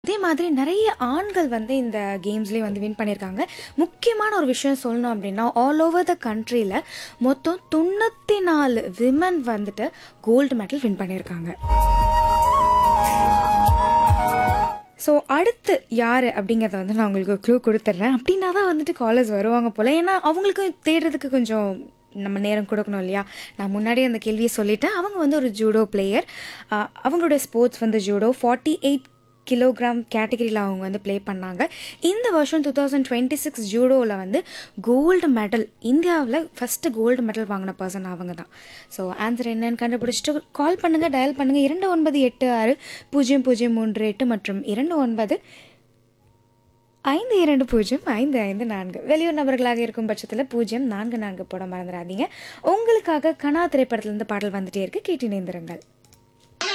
அதே மாதிரி நிறைய ஆண்கள் வந்து இந்த கேம்ஸ்லேயே வந்து வின் பண்ணியிருக்காங்க முக்கியமான ஒரு விஷயம் சொல்லணும் அப்படின்னா ஆல் ஓவர் த கண்ட்ரியில் மொத்தம் தொண்ணூற்றி நாலு விமன் வந்துட்டு கோல்டு மெடல் வின் பண்ணியிருக்காங்க ஸோ அடுத்து யார் அப்படிங்கிறத வந்து நான் உங்களுக்கு க்ளூ கொடுத்துட்றேன் அப்படின்னா தான் வந்துட்டு காலேஜ் வருவாங்க போல் ஏன்னா அவங்களுக்கு தேடுறதுக்கு கொஞ்சம் நம்ம நேரம் கொடுக்கணும் இல்லையா நான் முன்னாடியே அந்த கேள்வியை சொல்லிட்டேன் அவங்க வந்து ஒரு ஜூடோ பிளேயர் அவங்களோட ஸ்போர்ட்ஸ் வந்து ஜூடோ ஃபார்ட்டி எயிட் கிலோகிராம் கேட்டகரியில் அவங்க வந்து ப்ளே பண்ணாங்க இந்த வருஷம் டூ தௌசண்ட் டுவெண்ட்டி சிக்ஸ் ஜூடோவில் வந்து கோல்டு மெடல் இந்தியாவில் ஃபஸ்ட்டு கோல்டு மெடல் வாங்கின பர்சன் அவங்க தான் ஸோ ஆன்சர் என்னன்னு கண்டுபிடிச்சிட்டு கால் பண்ணுங்கள் டயல் பண்ணுங்கள் இரண்டு ஒன்பது எட்டு ஆறு பூஜ்ஜியம் பூஜ்ஜியம் மூன்று எட்டு மற்றும் இரண்டு ஒன்பது ஐந்து இரண்டு பூஜ்ஜியம் ஐந்து ஐந்து நான்கு வெளியூர் நபர்களாக இருக்கும் பட்சத்தில் பூஜ்ஜியம் நான்கு நான்கு போட மறந்துடாதீங்க உங்களுக்காக கனா திரைப்படத்துலேருந்து பாடல் வந்துட்டே இருக்கு கேட்டு இணைந்திருங்கள்